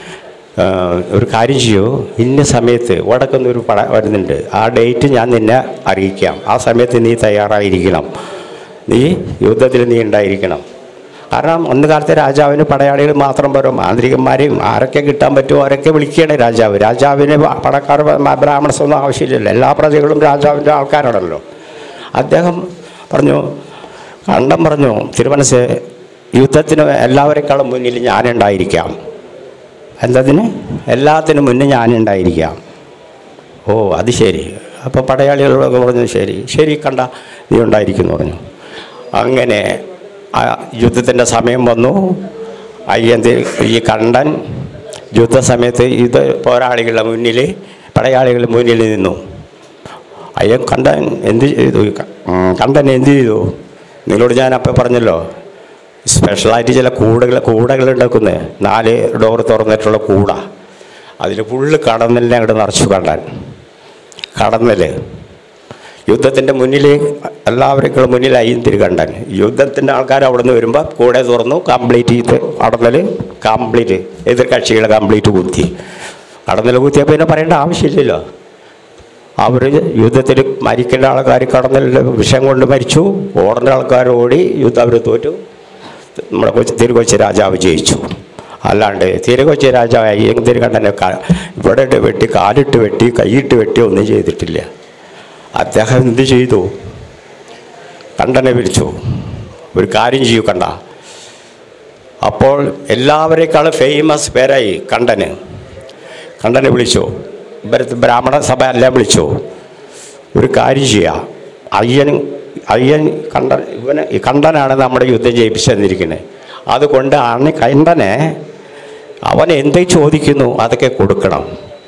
ഒരു കാര്യം ചെയ്യൂ ഇന്ന സമയത്ത് വടക്കുന്ന ഒരു പട വരുന്നുണ്ട് ആ ഡേറ്റ് ഞാൻ നിന്നെ അറിയിക്കാം ആ സമയത്ത് നീ തയ്യാറായിരിക്കണം നീ യുദ്ധത്തിൽ നീ ഉണ്ടായിരിക്കണം കാരണം അന്ന് കാലത്തെ രാജാവിന് പടയാളികൾ മാത്രം പോരോ മാന്ത്രികന്മാരെയും ആരൊക്കെ കിട്ടാൻ പറ്റുമോ അവരൊക്കെ വിളിക്കുകയാണ് രാജാവ് രാജാവിന് പ- പടക്കാർ മ- ബ്രാഹ്മണസ് ഒന്നും ആവശ്യമില്ലല്ലോ എല്ലാ പ്രജകളും രാജാവിൻ്റെ ആൾക്കാരാണല്ലോ അദ്ദേഹം പറഞ്ഞു കണ്ടം പറഞ്ഞു തിരുമനസ് യുദ്ധത്തിന് എല്ലാവരെക്കാളും മുന്നിൽ ഞാനുണ്ടായിരിക്കാം എന്തതിന് എല്ലാത്തിനും മുന്നേ ഞാനുണ്ടായിരിക്കാം ഓ അത് ശരി അപ്പോൾ പടയാളികളൊക്കെ പറഞ്ഞു ശരി ശരി കണ്ട നീ ഉണ്ടായിരിക്കുന്നു പറഞ്ഞു അങ്ങനെ ആ യുദ്ധത്തിൻ്റെ സമയം വന്നു അയ്യന്തി ഈ കണ്ടൻ യുദ്ധസമയത്ത് യുദ്ധ പോരാളികളുടെ മുന്നിൽ പടയാളികളുടെ മുന്നിൽ നിന്നു അയ്യൻ കണ്ടൻ എന്ത് ചെയ്തു ഉം, കണ്ടൻ എന്ത് ചെയ്തു നിങ്ങളോട് ഞാൻ അപ്പം പറഞ്ഞല്ലോ സ്പെഷ്യലായിട്ട് ചില കൂടകൾ കൂടകൾ ഉണ്ടാക്കുന്നത് നാല് ഡോർ തുറന്നിട്ടുള്ള കൂട അതിൽ ഫുള്ള് കടന്നലിനെ അങ്ങോട്ട് നിറച്ചു കണ്ടാൻ കടന്നൽ യുദ്ധത്തിൻ്റെ മുന്നിൽ എല്ലാവരെക്കാളും മുന്നിൽ അയ്യന്തിരി കണ്ടാൻ യുദ്ധത്തിൻ്റെ ആൾക്കാർ അവിടെ നിന്ന് വരുമ്പോൾ കൂടെ തുറന്നു കംപ്ലീറ്റ് ചെയ്ത് കടന്നൽ കംപ്ലീറ്റ് എതിർ കക്ഷികളെ കംപ്ലീറ്റ് കുത്തി കടന്നൽ കുത്തിയപ്പോൾ പിന്നെ പറയേണ്ട ആവശ്യമില്ലല്ലോ അവർ യുദ്ധത്തിൽ മരിക്കേണ്ട ആൾക്കാർ കടന്നലിൽ വിഷം കൊണ്ട് മരിച്ചു ഓടേണ്ട ആൾക്കാർ ഓടി യുദ്ധം അവർ തോറ്റു നമ്മുടെ കൊച്ചി തിരുകൊച്ചി രാജാവ് ജയിച്ചു അല്ലാണ്ട് തിരുകൊച്ചി രാജാവ് അയ്യങ്തിരി കണ്ടനെ ഇവിടെ ഇട്ട് വെട്ടി കാലിട്ട് വെട്ടി കൈയിട്ട് വെട്ടി ഒന്നും ചെയ്തിട്ടില്ല അദ്ദേഹം എന്ത് ചെയ്തു കണ്ടനെ വിളിച്ചു ഒരു കാര്യം ചെയ്യൂ കണ്ട അപ്പോൾ എല്ലാവരെക്കാളും ഫേമസ് പേരായി കണ്ടന് കണ്ടനെ വിളിച്ചു ഇവരത്ത് ബ്രാഹ്മണ സഭ എല്ലാം വിളിച്ചു ഒരു കാര്യം ചെയ്യാം അയ്യൻ അയ്യൻ കണ്ട ഇവന് ഈ കണ്ടനാണ് നമ്മുടെ യുദ്ധം ജയിപ്പിച്ചു തന്നിരിക്കുന്നത് അതുകൊണ്ട് ആണ് കണ്ടനെ അവൻ എന്ത് ചോദിക്കുന്നു അതൊക്കെ കൊടുക്കണം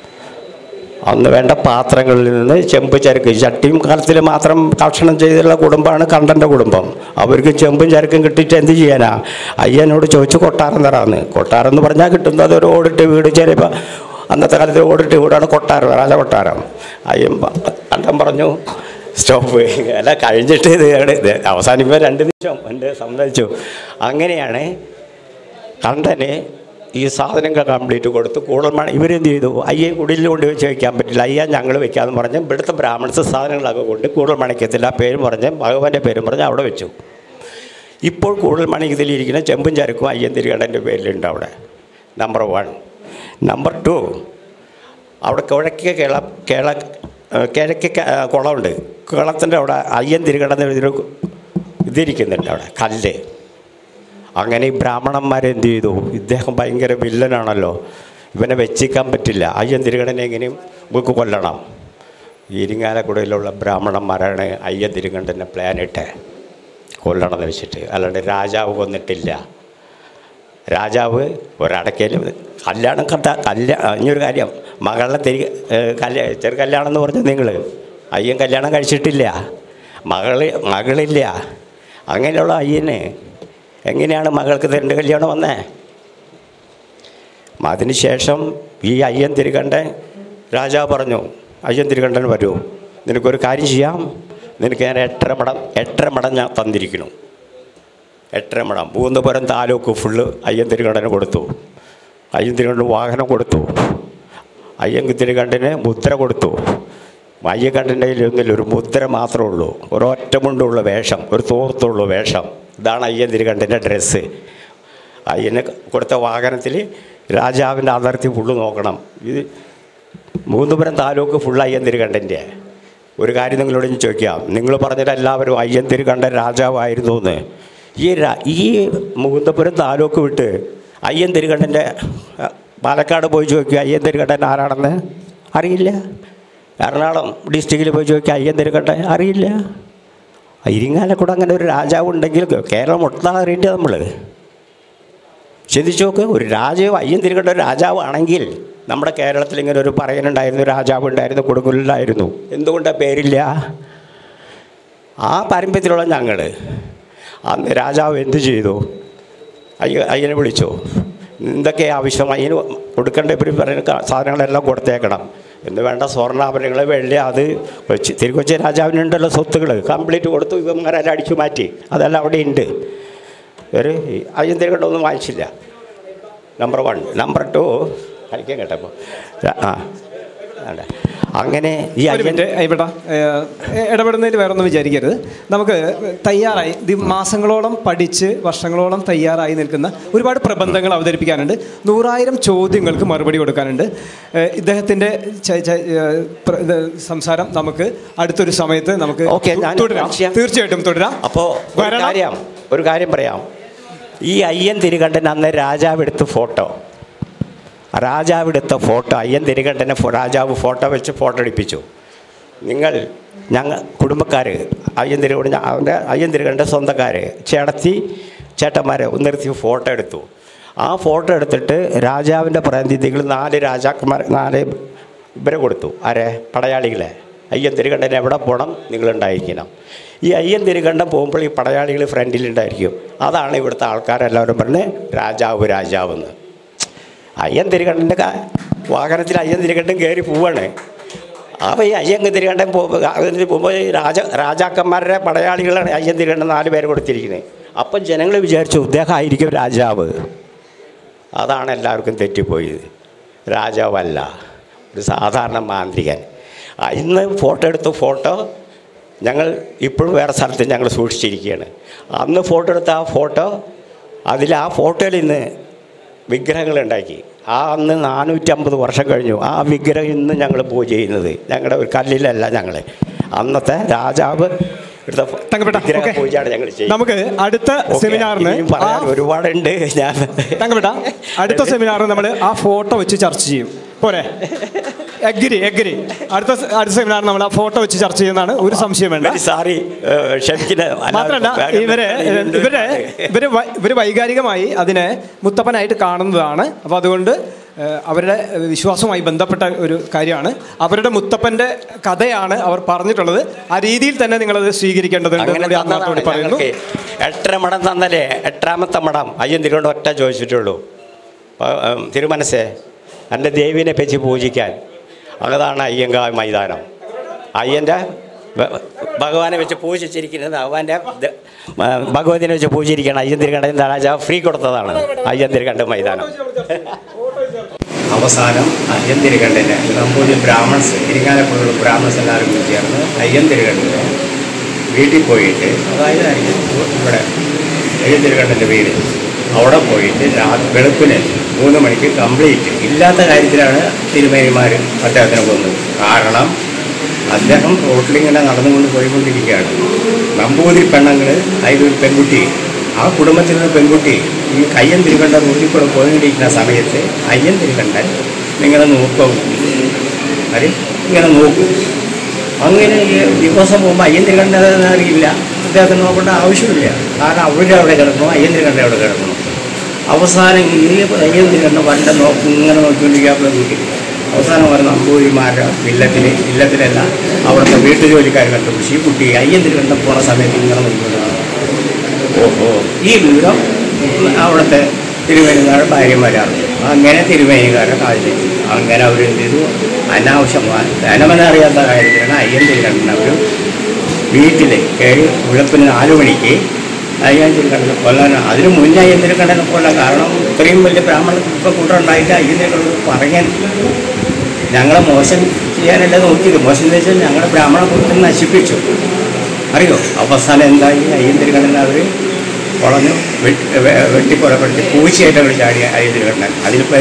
അന്ന് വേണ്ട പാത്രങ്ങളിൽ നിന്ന് ചെമ്പ് ചരക്ക് ചട്ടിയും കലത്തിൽ മാത്രം ഭക്ഷണം ചെയ്തിട്ടുള്ള കുടുംബമാണ് കണ്ടൻ്റെ കുടുംബം അവർക്ക് ചെമ്പും ചരക്കും കിട്ടിയിട്ട് എന്ത് ചെയ്യാനാ അയ്യനോട് ചോദിച്ചു കൊട്ടാരം തരാമെന്ന് കൊട്ടാരം എന്ന് പറഞ്ഞാൽ കിട്ടുന്നത് ഒരു ഓടിട്ട് വീട് ചിലപ്പോൾ അന്നത്തെ കാലത്ത് ഓടിട്ട് വീടാണ് കൊട്ടാരം രാജ കൊട്ടാരം അയ്യൻ പ- കണ്ടൻ പറഞ്ഞു സ്റ്റോപ്പ് അല്ല കഴിഞ്ഞിട്ട് ഇത് ഇവിടെ ഇത് അവസാനിപ്പോൾ രണ്ട് നിമിഷം എൻ്റെ സമ്മതിച്ചു അങ്ങനെയാണ് കണ്ടന് ഈ സാധനങ്ങൾ കംപ്ലീറ്റ് കൊടുത്ത് കൂടൽമാണ് ഇവരെന്ത് ചെയ്തു അയ്യെ കുടിലിൽ കൊണ്ട് വെച്ച് വയ്ക്കാൻ പറ്റില്ല അയ്യ ഞങ്ങൾ വെക്കാമെന്ന് പറഞ്ഞ് ഇവിടുത്തെ ബ്രാഹ്മൺസ് സാധനങ്ങളൊക്കെ കൊണ്ട് കൂടുതൽ മണിക്കത്തില്ല ആ പേരും പറഞ്ഞ് ഭഗവാന്റെ പേരും പറഞ്ഞ് അവിടെ വെച്ചു ഇപ്പോൾ കൂടുതൽ മണിക്കത്തിലിരിക്കുന്ന ചെമ്പും ചരക്കും അയ്യൻ തിരികടൻ്റെ പേരിലുണ്ട് അവിടെ നമ്പർ വൺ നമ്പർ ടു അവിടെ കിഴക്കേ കേള കേള കിഴക്കേ ക- കുളമുണ്ട് കുളത്തിൻ്റെ അവിടെ അയ്യൻ തിരികടന്ന് എഴുതിയൊരു ഇതിരിക്കുന്നുണ്ട് അവിടെ കല്ല് അങ്ങനെ ഈ ബ്രാഹ്മണന്മാരെന്ത് ചെയ്തു ഇദ്ദേഹം ഭയങ്കര വില്ലനാണല്ലോ ഇവനെ വെച്ചിക്കാൻ പറ്റില്ല അയ്യൻ തിരുകടനെ എങ്ങനെയും ഇവക്ക് കൊല്ലണം ഇരിങ്ങാലക്കുടയിലുള്ള ബ്രാഹ്മണന്മാരാണ് അയ്യൻ തിരുകണ്ടനെ പ്ലാനിട്ട് കൊല്ലണമെന്ന് വെച്ചിട്ട് അല്ലാണ്ട് രാജാവ് കൊന്നിട്ടില്ല രാജാവ് ഒരടക്കയിൽ കല്യാണം കണ്ട കല്യാണം ഇനിയൊരു കാര്യം മകളെ തിരി കല്യാ ചെറു കല്യാണം എന്ന് പറഞ്ഞു നിങ്ങൾ അയ്യൻ കല്യാണം കഴിച്ചിട്ടില്ല മകള് മകളില്ല അങ്ങനെയുള്ള അയ്യന് എങ്ങനെയാണ് മകൾക്ക് തരേണ്ട കല്യാണം വന്നേ അതിനുശേഷം ഈ അയ്യൻ തിരുകണ്ഠൻ രാജാവ് പറഞ്ഞു അയ്യൻ തിരുകണ്ഠൻ വരൂ നിനക്കൊരു കാര്യം ചെയ്യാം നിനക്ക് ഞാൻ എട്ടര മടം എട്ടര മടം ഞാൻ തന്നിരിക്കുന്നു എട്ടര മടം മൂന്നുപുരം താലൂക്ക് ഫുള്ള് അയ്യൻ തിരുകണ്ഠന് കൊടുത്തു അയ്യൻ തിരുകണ്ഠന് വാഹനം കൊടുത്തു അയ്യൻ തിരുകണ്ഠന് മുദ്ര കൊടുത്തു അയ്യക്കണ്ഠൻ്റെ കയ്യിലൊന്നുമില്ല ഒരു മുദ്ര മാത്രമേ ഉള്ളൂ ഒരൊറ്റ മുണ്ടുള്ള വേഷം ഒരു തോർത്തുള്ള വേഷം ഇതാണ് അയ്യൻ തിരുകണ്ഠൻ്റെ ഡ്രസ്സ് അയ്യന് കൊടുത്ത വാഹനത്തിൽ രാജാവിൻ്റെ അതിർത്തി ഫുള്ള് നോക്കണം ഇത് മൂന്നുപുരം താലൂക്ക് ഫുൾ അയ്യൻ തിരുകണ്ഠൻ്റെ ഒരു കാര്യം നിങ്ങളോട് ഞാൻ ചോദിക്കാം നിങ്ങൾ പറഞ്ഞിട്ട് എല്ലാവരും അയ്യൻ തിരുകണ്ഠൻ രാജാവായിരുന്നു എന്ന് ഈ രാ- ഈ മുകുന്ദപുരം താലൂക്ക് വിട്ട് അയ്യൻ തിരുകണ്ഠൻ്റെ അഹ്, പാലക്കാട് പോയി ചോദിക്കുക അയ്യൻ തിരുകണ്ഠൻ ആരാണെന്ന് അറിയില്ല എറണാകുളം ഡിസ്ട്രിക്റ്റിൽ പോയി ചോദിക്കുക അയ്യൻ തിരുകണ്ഠൻ അറിയില്ല ഇരിങ്ങാലക്കൂടെ അങ്ങനെ ഒരു രാജാവ് ഉണ്ടെങ്കിൽ കേരളം ഒട്ടാ അറിയേണ്ടത് നമ്മൾ ചിന്തിച്ചു നോക്ക് ഒരു രാജാവ് അയ്യൻ തിരുകണ്ട ഒരു രാജാവാണെങ്കിൽ നമ്മുടെ കേരളത്തിൽ ഇങ്ങനെ ഒരു പറയുന്നുണ്ടായിരുന്നു രാജാവ് ഉണ്ടായിരുന്നു കൊടുങ്ങല്ലൂരിലായിരുന്നു എന്തുകൊണ്ടാണ് പേരില്ല ആ പാരമ്പര്യത്തിലുള്ള ഞങ്ങൾ അന്ന് രാജാവ് എന്ത് ചെയ്തു അയ്യ അയ്യനെ വിളിച്ചു എന്തൊക്കെ ആവശ്യം അയ്യന് കൊടുക്കേണ്ട ഇവർ പറയുന്ന ക- സാധനങ്ങളെല്ലാം കൊടുത്തേക്കണം എന്ന് വേണ്ട സ്വർണ്ണാഭരണങ്ങൾ വെള്ളി അത് കൊച്ചി തിരുക്കൊച്ചി രാജാവിനുണ്ടല്ലോ സ്വത്തുകൾ കംപ്ലീറ്റ് കൊടുത്തു ഇവന്മാരെല്ലാം അടിച്ചു മാറ്റി അതെല്ലാം അവിടെ ഉണ്ട് ഒരു അയ്യൻ തിരുകണ്ടൊന്നും വാങ്ങിച്ചില്ല നമ്പർ വൺ നമ്പർ ടു കളിക്കാൻ കേട്ടപ്പോൾ ആ അതെ അങ്ങനെ ഈ ഒരു അയ്യൻ മിനിറ്റ് ഇവിടെ ഇടപെടുന്നതിന് വേറൊന്നും വിചാരിക്കരുത് നമുക്ക് തയ്യാറായി ഇത് മാസങ്ങളോളം പഠിച്ച് വർഷങ്ങളോളം തയ്യാറായി നിൽക്കുന്ന ഒരുപാട് പ്രബന്ധങ്ങൾ അവതരിപ്പിക്കാനുണ്ട് നൂറായിരം ചോദ്യങ്ങൾക്ക് മറുപടി കൊടുക്കാനുണ്ട് ഏഹ് ഇദ്ദേഹത്തിൻ്റെ ച- ച- ഏഹ് പ്ര- ഇത് സംസാരം നമുക്ക് അടുത്തൊരു സമയത്ത് നമുക്ക് ഓക്കേ, ഞാൻ തുടരാം ചെയ്യാം. തീർച്ചയായിട്ടും തുടരാം അപ്പോൾ ഒരു വരണം. കാര്യം ഒരു കാര്യം പറയാം ഈ അയ്യൻ തിരുകണ്ഠൻ അന്ന് രാജാവ് എടുത്ത ഫോട്ടോ രാജാവ് എടുത്ത ഫോട്ടോ അയ്യൻ തിരുകണ്ഠനെ ഫോ- രാജാവ് ഫോട്ടോ വെച്ച് ഫോട്ടോ എടുപ്പിച്ചു നിങ്ങൾ ഞങ്ങൾ കുടുംബക്കാർ അയ്യൻ തിരുകണ്ഠൻ അവൻ്റെ അയ്യൻ തിരുകണ്ഠൻ്റെ സ്വന്തക്കാർ ചേടത്തി ചേട്ടന്മാരെ നിർത്തി ഫോട്ടോ എടുത്തു ആ ഫോട്ടോ എടുത്തിട്ട് രാജാവിൻ്റെ പ്രതിനിധികൾ നാല് രാജാക്കന്മാർ നാല് ഇവരെ കൊടുത്തു ആരെ പടയാളികളെ അയ്യൻ തിരുകണ്ഠൻ എവിടെ പോകണം നിങ്ങളുണ്ടായിരിക്കണം ഈ അയ്യൻ തിരുകണ്ഠൻ പോകുമ്പോൾ ഈ പടയാളികൾ ഫ്രണ്ടിലുണ്ടായിരിക്കും അതാണ് ഇവിടുത്തെ ആൾക്കാരെല്ലാവരും പറഞ്ഞ് രാജാവ് രാജാവ് എന്ന് അയ്യൻ തിരുകണ്ഠൻ്റെ വാഹനത്തിൽ അയ്യൻ തിരുകണ്ഠൻ കയറി പോവാണ് അപ്പോൾ ഈ അയ്യൻ തിരുകണ്ഠൻ പോകുമ്പോൾ അതിന് പോകുമ്പോൾ ഈ രാജ രാജാക്കന്മാരുടെ പടയാളികളാണ് അയ്യൻ തിരുകണ്ഠൻ നാല് പേര് കൊടുത്തിരിക്കുന്നത് അപ്പം ജനങ്ങൾ വിചാരിച്ചു ഇദ്ദേഹം ആയിരിക്കും രാജാവ് അതാണ് എല്ലാവർക്കും തെറ്റിപ്പോയത് രാജാവല്ല ഒരു സാധാരണ മാന്ത്രികൻ ആ, ഇന്ന് ഫോട്ടോ എടുത്ത ഫോട്ടോ ഞങ്ങൾ ഇപ്പോഴും വേറെ സ്ഥലത്ത് ഞങ്ങൾ സൂക്ഷിച്ചിരിക്കുകയാണ് അന്ന് ഫോട്ടോ എടുത്ത ആ ഫോട്ടോ അതിൽ ആ ഫോട്ടോയിൽ ഇന്ന് വിഗ്രഹങ്ങൾ ഉണ്ടാക്കി ആ അന്ന് നാനൂറ്റമ്പത് വർഷം കഴിഞ്ഞു ആ വിഗ്രഹം ഇന്ന് ഞങ്ങൾ പൂജ ചെയ്യുന്നത് ഞങ്ങളുടെ ഒരു കല്ലിലല്ല ഞങ്ങൾ അന്നത്തെ രാജാവ് എടുത്ത തങ്കപ്പെട്ട, വിഗ്രഹ ഓക്കേ. പൂജയാണ് ഞങ്ങൾ ചെയ്യുന്നത് നമുക്ക് അടുത്ത ഓക്കേ, സെമിനാറിന് ഇനിയും പറയാൻ ആ ഒരുപാടുണ്ട് ഞാൻ തങ്കപ്പെട്ട അടുത്ത സെമിനാറിൽ നമ്മൾ ആ ഫോട്ടോ വെച്ച് ചർച്ച ചെയ്യും പോരെ എഗ്രി എഗ്രി അടുത്ത സെ- അടുത്ത സെമിനാർ നമ്മൾ ആ ഫോട്ടോ വെച്ച് ചർച്ച ചെയ്യുന്നതാണ് ഒരു സംശയം വേണ്ട വെരി സോറി ക്ഷമിക്കുന്ന മാത്രമല്ല ഇവര് ഇവര് ഇവര് വൈ- ഇവര് വൈകാരികമായി അതിനെ മുത്തപ്പനായിട്ട് കാണുന്നതാണ് അപ്പോൾ അതുകൊണ്ട് ഏഹ്, അവരുടെ വിശ്വാസവുമായി ബന്ധപ്പെട്ട ഒരു കാര്യമാണ് അവരുടെ മുത്തപ്പന്റെ കഥയാണ് അവർ പറഞ്ഞിട്ടുള്ളത് ആ രീതിയിൽ തന്നെ നിങ്ങളത് സ്വീകരിക്കേണ്ടതുണ്ട് അങ്ങനെ എന്നുകൂടി തന്നതാണ് ആത്മാർത്ഥത്തോടെ പറയുന്നു ഞങ്ങൾക്ക് എട്ടര മടം തന്നല്ലേ എട്ടാമത്തെ മടം അയ്യൻ തിരുകൊണ്ട് ഒറ്റ ചോദിച്ചിട്ടുള്ളൂ ആ, ഉം, തിരുമനസ്സേ എൻ്റെ ദേവിനെ വെച്ച് പൂജിക്കാൻ അതാണ് അയ്യങ്കാവ് മൈതാനം അയ്യൻ്റെ ഭ- ഭഗവാനെ വെച്ച് പൂജിച്ചിരിക്കുന്നത് ഭഗവാന്റെ ദ- ആ, ഭഗവതിനെ വെച്ച് പൂജിച്ചിരിക്കണം അയ്യൻ തിരുകണ്ഠൻ രാജാവ് ഫ്രീ കൊടുത്തതാണ് അയ്യൻ തിരുകണ്ഠ മൈതാനം അവസാനം അയ്യൻ തിരുകണ്ഠന് നമ്പൂതിരി ബ്രാഹ്മൺസ് ഇരിങ്ങാലക്കുള്ള ബ്രാഹ്മൺസ് എല്ലാവരും കൂടി ചേർന്ന് അയ്യൻ തിരുകണ്ഠന് വീട്ടിൽ പോയിട്ട് അതായത് അയ്യൻ ഇവിടെ അയ്യൻ തിരുകണ്ഠൻ്റെ വീട് അവിടെ പോയിട്ട് രാ- വെളുപ്പിന് മൂന്ന് മണിക്ക് കംപ്ലീറ്റ് ഇല്ലാത്ത കാര്യത്തിലാണ് തിരുമേനിമാർ അദ്ദേഹത്തിനെ കൊന്നത് കാരണം അദ്ദേഹം റോട്ടിലിങ്ങനെ നടന്നുകൊണ്ട് പോയിക്കൊണ്ടിരിക്കുകയാണ് നമ്പൂതിരി പെണ്ണുങ്ങൾ അതിലൊരു പെൺകുട്ടി ആ കുടുംബത്തിൽ നിന്ന് പെൺകുട്ടി ഈ കയ്യൻ തിരുകണ്ഠൻ റോട്ടിൽ കൂടെ പോയിക്കൊണ്ടിരിക്കുന്ന സമയത്ത് അയ്യൻ തിരുകണ്ഠൻ നിങ്ങളെ നോക്കും അത് ഇങ്ങനെ നോക്കും അങ്ങനെ ഈ ദിവസം പോകുമ്പോൾ അയ്യൻ തിരുകണ്ഠൻ അറിയില്ല അദ്ദേഹത്തിന് നോക്കേണ്ട ആവശ്യമില്ല കാരണം അവരവിടെ കിടക്കണം അയ്യൻ തിരുകണ്ഠൻ അവിടെ കിടക്കണം അവസാനം ഈ അയ്യൻ തിരുകണ്ഠൻ വണ്ട നോക്കി ഇങ്ങനെ നോക്കിക്കൊണ്ടിരിക്കുക നോക്കി അവസാനം വരെ നമ്പൂതിരിമാരുടെ ഇല്ലത്തിൽ ഇല്ലത്തിലല്ല അവിടുത്തെ വീട്ടുജോലിക്കാർ കണ്ടുപിടിച്ച് ഈ കുട്ടി അയ്യൻ തിരുകണ്ഠൻ പോണ സമയത്ത് ഇങ്ങനെ നോക്കിക്കൊണ്ടാണ് ഓഹോ ഈ വിവരം അവിടുത്തെ തിരുമേനിക്കാരുടെ ഭാര്യമാരാണ് അങ്ങനെ തിരുമേനിക്കാരുടെ കാര്യം അങ്ങനെ അവരെന്ത് ചെയ്തു അനാവശ്യമായി ധനമെന്നറിയാത്ത കാര്യത്തിലാണ് അയ്യൻ തിരുകണ്ഠൻ അവർ വീട്ടിൽ കയറി വെളുപ്പിന് നാല് മണിക്ക് അയ്യൻ തിരുകണ്ഠനെ കൊല്ലാൻ അതിന് മുന്നേ അയ്യൻ തിരുകണ്ഠനെ കൊല്ലാൻ കാരണം ഇത്രയും വലിയ ബ്രാഹ്മണ ഇപ്പം കൂട്ടമുണ്ടായിട്ട് അയ്യൻ തിരുകണ്ഠൻ പറയാൻ ഞങ്ങളെ മോശം ചെയ്യാനല്ല നോക്കിയത് മോശം എന്ന് വെച്ചാൽ ഞങ്ങളുടെ ബ്രാഹ്മണ കുലത്തിൽ നശിപ്പിച്ചു അറിയോ അവസാനം എന്തായി അയ്യൻ തിരുകണ്ഠൻ അവർ വളഞ്ഞു വെട്ടി വെ- വെട്ടിക്കൊലപ്പെടുത്തി പൂച്ചയായിട്ട് അവർ ചാടി അയ്യൻ തിരുകണ്ഠൻ അതിലിപ്പോൾ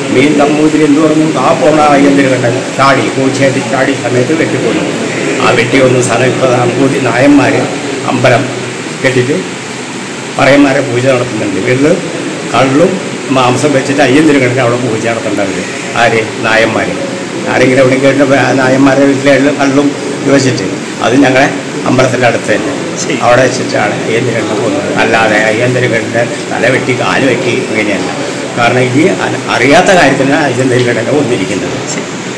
മീൻ നമ്പൂതിരി എന്ത് പറഞ്ഞു ആ പോണ അയ്യന്തിരി കണ്ടത് ചാടി പൂച്ചയായിട്ട് ചാടി സമയത്ത് വെട്ടിപ്പോയി ആ വെട്ടി വന്ന സ്ഥലം ഇപ്പോൾ നമ്പൂതി നായന്മാർ അമ്പലം കെട്ടിട്ട് പറയന്മാരെ പൂജ നടത്തുന്നുണ്ട് ഇത് കള്ളും മാംസം വെച്ചിട്ട് അയ്യന്തിരി കണ്ടിട്ട് അവിടെ പൂജ നടത്തേണ്ടത് ആര് നായന്മാർ ആരെങ്കിലും എവിടെ കേട്ട് നായന്മാരുടെ വീട്ടിലെ കള്ളും ഇത് വെച്ചിട്ട് അത് ഞങ്ങളെ അമ്പലത്തിൻ്റെ അടുത്ത് തന്നെ അവിടെ വെച്ചിട്ടാണ് അയ്യന്തിരണ്ണ പോകുന്നത് അല്ലാതെ അയ്യന്തിരണ്ണ തല വെട്ടി കാല് വെട്ടി അങ്ങനെയല്ല കാരണം ഈ അ- അറിയാത്ത കാര്യത്തിനാണ് അയ്യന്തിരണ്ണ വന്നിരിക്കുന്നത്